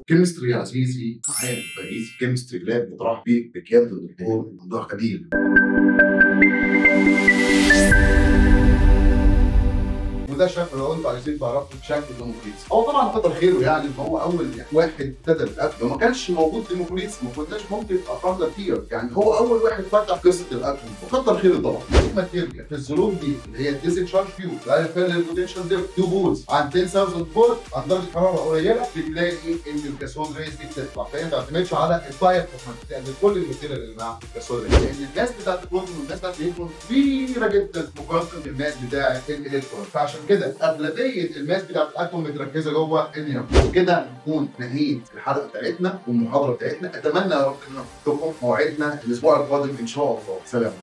كيمستري يا عزيزي معايا رئيس كيمستري لاب بترحب بيك بقياده الدكتور ممدوح خليل وده شكل لو انتوا عايزين تعرفوا شكل ديموكريتس هو طبعا كتر خيره يعني ان هو اول واحد ابتدى الاكل وما كانش موجود ديموكريتس ما كناش ممكن افراد كتير يعني هو اول واحد فتح قصه الاكل وكتر خيره طبعا لما ترجع في الظروف دي اللي هي الديزل شارج فيو لا يفعل البوتنشال ديب تو بولز عن 10000 فولت عن درجه حراره قليله بتلاقي ان الكاسول ريز دي بتطلع فهي ما تعتمدش على الدايت لان كل الماتيريال اللي مع الكاسول ريز لان الناس بتاعت البروتين والناس بتاعت الالكترون كبيره جدا مقارنه بالماس بتاعت الالكترون فعشان كده اغلبيه الماس بتاعت الاتوم متركزه جوه النيوم وكده نكون نهيت الحلقه بتاعتنا والمحاضره بتاعتنا اتمنى يا رب ان تكون موعدنا الاسبوع القادم ان شاء الله سلام